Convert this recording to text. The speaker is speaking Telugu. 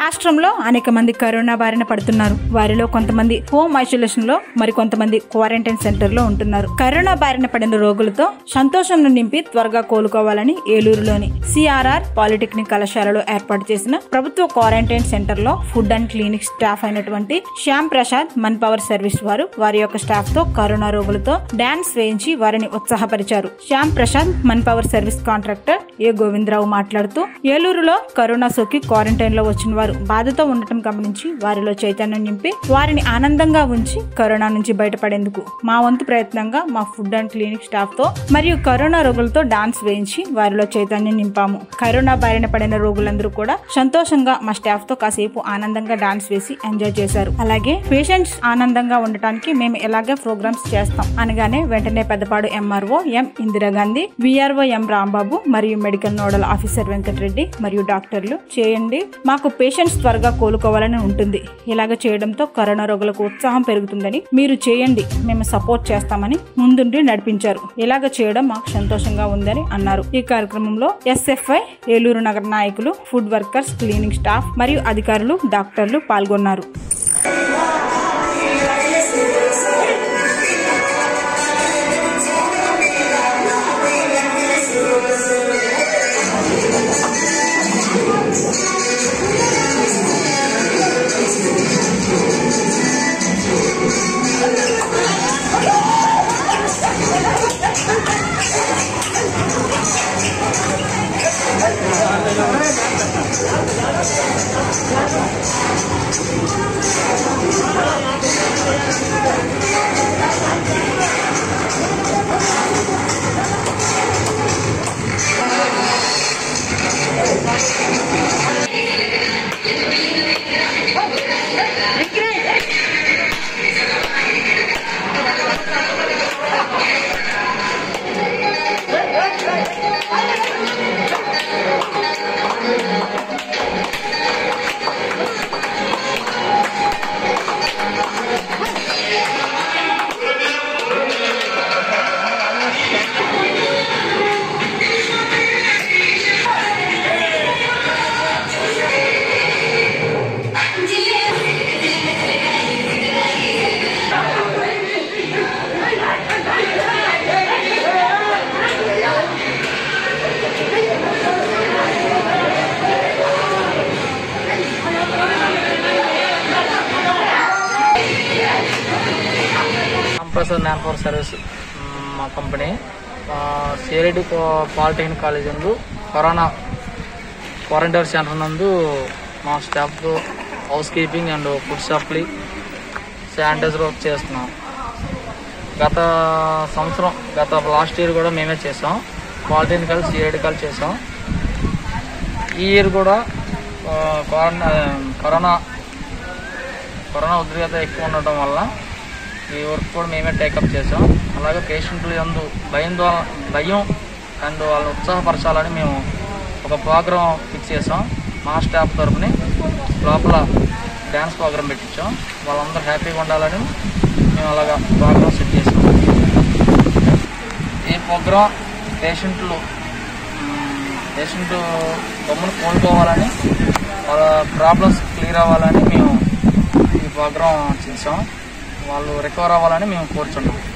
రాష్ట్రంలో అనేక మంది కరోనా బారిన పడుతున్నారు వారిలో కొంతమంది హోమ్ ఐసోలేషన్ లో మరి కొంతమంది క్వారంటైన్ సెంటర్ లో ఉంటున్నారు కరోనా బారిన పడిన రోగులతో సంతోషంను నింపి త్వరగా కోలుకోవాలని ఏలూరులోని సిఆర్ఆర్ పాలిటెక్నిక్ కళాశాలలో ఏర్పాటు చేసిన ప్రభుత్వ క్వారంటైన్ సెంటర్ లో ఫుడ్ అండ్ క్లినిక్ స్టాఫ్ అయినటువంటి Shyam Prasad man power service వారు వారి యొక్క స్టాఫ్ తో కరోనా రోగులతో డాన్స్ వేయించి వారిని ఉత్సాహపరిచారు Shyam Prasad man power service contractor A Govindarao మాట్లాడుతూ ఏలూరులో కరోనా సోకి క్వారంటైన్ లో వచ్చిన వారు బాధతో ఉండటం గమనించి వారిలో చైతన్యం నింపి వారిని ఆనందంగా ఉంచి కరోనా నుంచి బయటపడేందుకు మా వంతు ప్రయత్నంగా మా ఫుడ్ అండ్ క్లినిక్ స్టాఫ్ తో మరియు కరోనా రోగులతో డాన్స్ వేయించి వారిలో చైతన్యం నింపాము కరోనా బారిన పడిన రోగులందరూ కూడా సంతోషంగా మా స్టాఫ్ తో కాసేపు ఆనందంగా డాన్స్ వేసి ఎంజాయ్ చేశారు అలాగే పేషెంట్స్ ఆనందంగా ఉండటానికి మేము ఎలాగే ప్రోగ్రామ్స్ చేస్తాం అనగానే వెంటనే Peddapadu MRO M Indira Gandhi VRO M Rambabu మరియు మెడికల్ నోడల్ ఆఫీసర్ వెంకటరెడ్డి మరియు డాక్టర్లు చేయండి మాకు పేషెంట్స్ త్వరగా కోలుకోవాలని ఉంటుంది ఇలాగ చేయడంతో కరోనా రోగులకు ఉత్సాహం పెరుగుతుందని మీరు చేయండి మేము సపోర్ట్ చేస్తామని ముందుండి నడిపించారు ఇలాగ చేయడం మాకు సంతోషంగా ఉందని అన్నారు ఈ కార్యక్రమంలో ఎస్ఎఫ్ఐ ఏలూరు నగర నాయకులు ఫుడ్ వర్కర్స్ క్లీనింగ్ స్టాఫ్ మరియు అధికారులు డాక్టర్లు పాల్గొన్నారు ప్రసాద్ మ్యాన్ పవర్ సర్వీస్ మ్, మా కంపెనీ సిరెడ్డి పాలిటెక్నిక్ కాలేజ్ నందు కరోనా క్వారంటైన్ సెంటర్ నందు మా staff housekeeping and food supply sanitiser work చేస్తున్నాం గత సంవత్సరం గత లాస్ట్ ఇయర్ కూడా మేమే చేసాం పాలిటెక్నికల్ సిఐడికల్ చేసాం ఈ ఇయర్ కూడా ఆ, క్వారంటైన్ కరోనా కరోనా ఉద్రిక్తత ఎక్కువ ఉండటం వల్ల ఈ వర్క్ కూడా మేమే టేకప్ చేసాం అలాగే పేషెంట్లు ఎందు భయం ద్వారా భయం అండ్ వాళ్ళని ఉత్సాహపరచాలని మేము ఒక ప్రోగ్రాం ఫిక్స్ చేసాం మా స్టాఫ్ తరపుని లోపల డ్యాన్స్ ప్రోగ్రాం పెట్టించాం వాళ్ళందరూ హ్యాపీగా ఉండాలని మేము అలాగా ప్రోగ్రాం సెట్ చేసాం ఈ ప్రోగ్రాం పేషెంట్లు పేషెంట్ గమ్మును కోలుకోవాలని వాళ్ళ ప్రాబ్లమ్స్ క్లియర్ అవ్వాలని మేము ఈ ప్రోగ్రాం చేసాం వాళ్ళు రికవర్ అవ్వాలని మేము కోరుచున్నాం